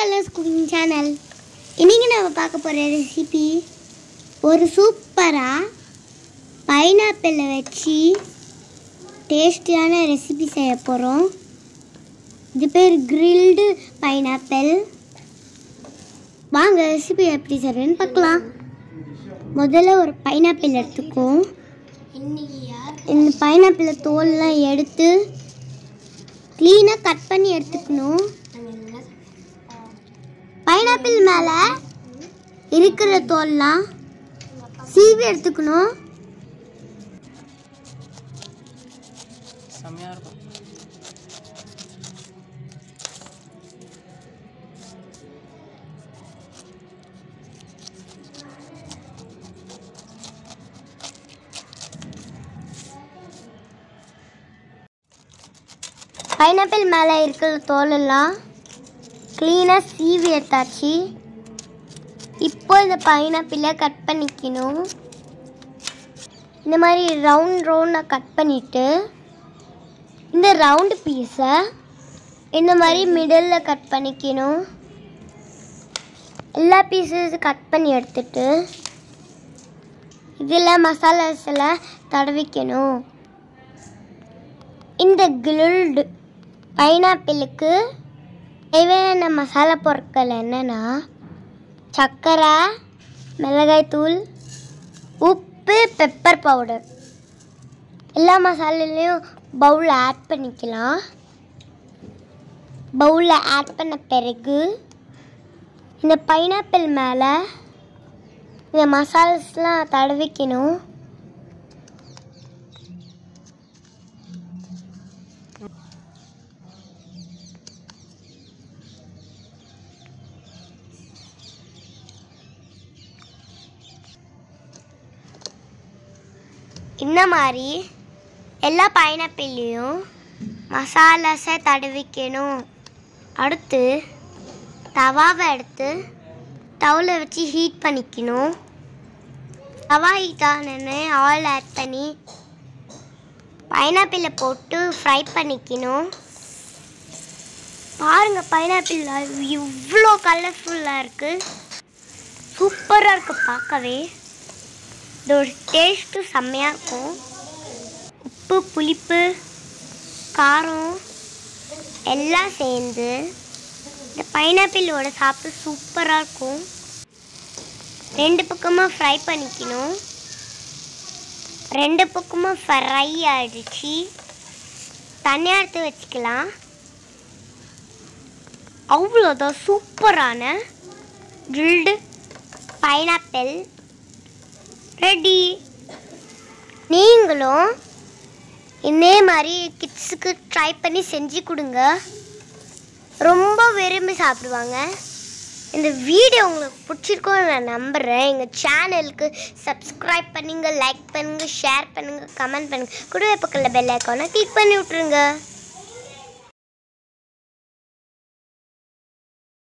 லல்லஸ் cooking channel இன்னைக்கு நம்ம பார்க்க போகிற ரெசிபி ஒரு சூப்பராக பைனாப்பிளை வச்சு டேஸ்டியான ரெசிபி செய்ய போகிறோம் இது பேர் கிரில்டு பைனாப்பிள் வாங்க ரெசிபி எப்படி செய்யறதுன்னு பார்க்கலாம் முதல்ல ஒரு பைனாப்பிள் எடுத்துக்குவோம் இந்த பைனாப்பிளை தோல்லாம் எடுத்து க்ளீனாக கட் பண்ணி எடுத்துக்கணும் பைனாப்பிள் மேலே இருக்கிற தோல்லாம் சீவி எடுத்துக்கணும் செம்மையா இருக்கும் பைனாப்பிள் மேலே இருக்கிற தோலெல்லாம் க்ளீனாக சீவி எடுத்தாச்சு இப்போ இந்த பைனாப்பிளை கட் பண்ணிக்கணும் இந்த மாதிரி ரவுண்ட் ரவுண்டாக கட் பண்ணிவிட்டு இந்த ரவுண்டு பீஸை இந்த மாதிரி மிடில் கட் பண்ணிக்கணும் எல்லா பீஸஸ் கட் பண்ணி எடுத்துட்டு இதில் மசாலாஸ் எல்லாம் தடவிக்கணும் இந்த கிரில்டு பைனாப்பிளுக்கு தேவையான மசாலா பொருட்கள் என்னென்னா சர்க்கரை மிளகாய்த்தூள் உப்பு பெப்பர் பவுடர் எல்லா மசாலாலையும் பவுலில் ஆட் பண்ணிக்கலாம் பவுலில் ஆட் பண்ண பிறகு இந்த பைனாப்பிள் மேலே இந்த மசாலாஸ்லாம் தடவிக்கணும் இந்த மாதிரி எல்லா பைனாப்பிள்லையும் மசாலாஸை தடவிக்கணும் அடுத்து தவாவை எடுத்து தவலை வச்சு ஹீட் பண்ணிக்கணும் தவா ஹீட் ஆனோடனே ஆயில் ஆட் பண்ணி பைனாப்பிளை போட்டு ஃப்ரை பண்ணிக்கணும் பாருங்கள் பைனாப்பிள் இவ்வளோ கலர்ஃபுல்லாக இருக்குது சூப்பராக இருக்குது பார்க்கவே இதோட டேஸ்ட்டும் செம்மையாக இருக்கும் உப்பு புளிப்பு காரம் எல்லாம் சேர்ந்து இந்த பைனாப்பிளோட சாப்பிட்டு சூப்பராக இருக்கும் ரெண்டு பக்கமாக ஃப்ரை பண்ணிக்கணும் ரெண்டு பக்கமும் ஃப்ரை ஆயிடுச்சு தனியாக எடுத்து வச்சுக்கலாம் அவ்வளோதான் சூப்பரான கிரில்டு பைனாப்பிள் ரெடி நீங்களும் இதே மாதிரி கிட்ஸுக்கு ட்ரை பண்ணி செஞ்சு கொடுங்க ரொம்ப விரும்பி சாப்பிடுவாங்க இந்த வீடியோ உங்களுக்கு பிடிச்சிருக்கும்னு நான் நம்புகிறேன் எங்கள் சேனலுக்கு சப்ஸ்கிரைப் பண்ணுங்க லைக் பண்ணுங்கள் ஷேர் பண்ணுங்கள் கமெண்ட் பண்ணுங்கள் கூடவே பக்கத்தில் பெல் ஐக்கானை கிளிக் பண்ணி விட்ருங்க